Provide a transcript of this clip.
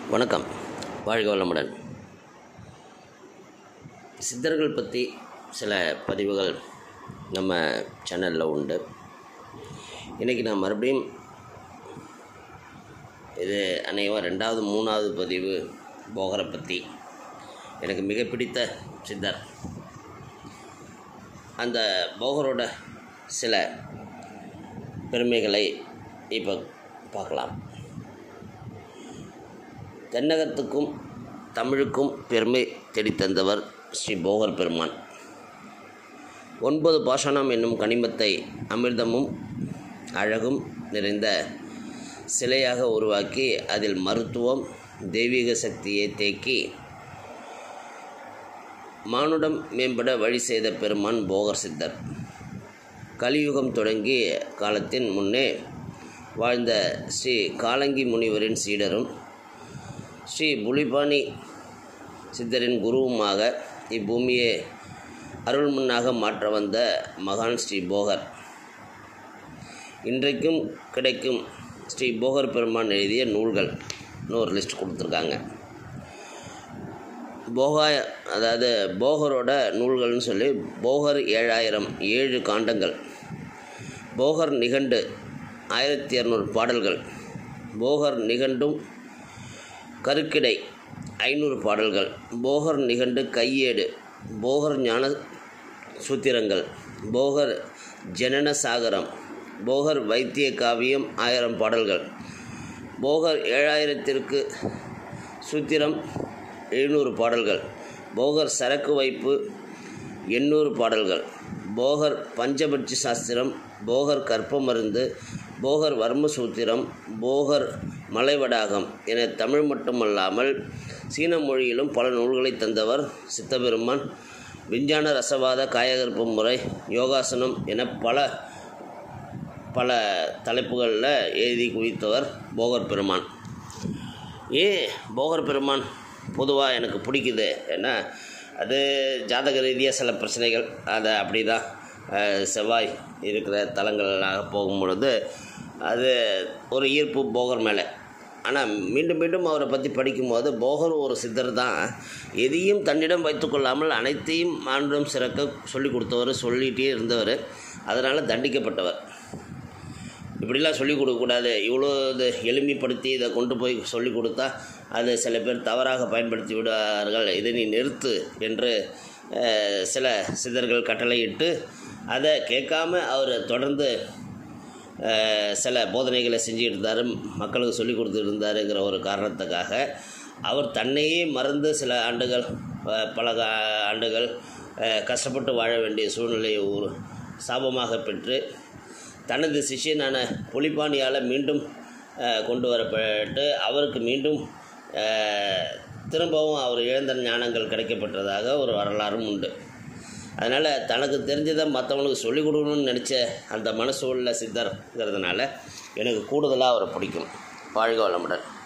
வணக்கம் வாழ்க வளமுடன் சித்தர்கள் பற்றி சில பதிவுகள் நம்ம சேனலில் உண்டு இன்றைக்கி நான் மறுபடியும் இது அநேகமாக ரெண்டாவது மூணாவது பதிவு போகரை பற்றி எனக்கு மிக பிடித்த சித்தர் அந்த போகரோட சில பெருமைகளை இப்போ பார்க்கலாம் தென்னகத்துக்கும் தமிழுக்கும் பெருமை தேடித்தந்தவர் ஸ்ரீ போகர் பெருமான் ஒன்பது பாஷாணம் என்னும் கனிமத்தை அமிர்தமும் அழகும் நிறைந்த சிலையாக உருவாக்கி அதில் மருத்துவம் தெய்வீக சக்தியை தேக்கி மானுடம் மேம்பட வழி செய்த பெருமான் போகர் சித்தர் கலியுகம் தொடங்கிய காலத்தின் முன்னே வாழ்ந்த ஸ்ரீ காலங்கி முனிவரின் சீடரும் ஸ்ரீ புலிபாணி சித்தரின் குருவுமாக இப்பூமியை அருள்முன்னாக மாற்ற வந்த மகான் ஸ்ரீ போகர் இன்றைக்கும் கிடைக்கும் ஸ்ரீ போகர் பெருமான் எழுதிய நூல்கள் ஒரு லிஸ்ட் கொடுத்துருக்காங்க போகா அதாவது போகரோட நூல்கள்னு சொல்லி போகர் ஏழாயிரம் ஏழு காண்டங்கள் போகர் நிகண்டு ஆயிரத்தி இரநூறு பாடல்கள் போகர் நிகண்டும் கருக்கிடை ஐநூறு பாடல்கள் போகர் நிகண்டு கையேடு போகர் ஞான சூத்திரங்கள் போகர் ஜனன சாகரம் போகர் வைத்திய காவியம் ஆயிரம் பாடல்கள் போகர் ஏழாயிரத்திற்கு சூத்திரம் எழுநூறு பாடல்கள் போகர் சரக்கு வைப்பு எண்ணூறு பாடல்கள் போகர் பஞ்சபட்சி சாஸ்திரம் போகர் கற்ப மருந்து போகர் வர்மசூத்திரம் போகர் மலைவடாகம் என தமிழ் மட்டுமல்லாமல் சீன மொழியிலும் பல நூல்களை தந்தவர் சித்தபெருமான் விஞ்ஞான ரசவாத காயகற்ப முறை யோகாசனம் என பல பல தலைப்புகளில் எழுதி குவித்தவர் போகர் பெருமான் ஏன் போகர் பெருமான் பொதுவாக எனக்கு பிடிக்குது ஏன்னா அது ஜாதக ரீதியாக சில பிரச்சனைகள் அதை அப்படி தான் செவ்வாய் இருக்கிற தலங்களாக போகும் பொழுது அது ஒரு ஈர்ப்பு போகர் மேலே ஆனால் மீண்டும் மீண்டும் அவரை பற்றி படிக்கும்போது போகர் ஒரு சித்தர் தான் எதையும் தன்னிடம் வைத்துக்கொள்ளாமல் அனைத்தையும் மானுடம் சிறக்க சொல்லி கொடுத்தவர் சொல்லிகிட்டே இருந்தவர் அதனால் தண்டிக்கப்பட்டவர் இப்படிலாம் சொல்லிக் கொடுக்கக்கூடாது இவ்வளோ இது எளிமைப்படுத்தி இதை கொண்டு போய் சொல்லிக் கொடுத்தா அது சில பேர் தவறாக பயன்படுத்தி விடுவார்கள் இதை நீ நிறுத்து என்று சில சித்தர்கள் கட்டளையிட்டு அதை கேட்காம அவர் தொடர்ந்து சில போதனைகளை செஞ்சுட்டு இருந்தார் மக்களுக்கு சொல்லிக் கொடுத்துட்டு இருந்தாருங்கிற ஒரு காரணத்துக்காக அவர் தன்னையே மறந்து சில ஆண்டுகள் பல ஆண்டுகள் கஷ்டப்பட்டு வாழ வேண்டிய சூழ்நிலையை ஒரு சாபமாக பெற்று தனது சிஷியனான புலிப்பாணியால் மீண்டும் கொண்டு வரப்பட்டு அவருக்கு மீண்டும் திரும்பவும் அவர் இழந்த ஞானங்கள் கிடைக்கப்பட்டதாக ஒரு வரலாறும் உண்டு அதனால் தனக்கு தெரிஞ்சதை மற்றவனுக்கு சொல்லிக் கொடுக்கணும்னு நினச்ச அந்த மனசு உள்ள சித்தர்ங்கிறதுனால எனக்கு கூடுதலாக அவரை பிடிக்கும் வாழ்க வளமுடன்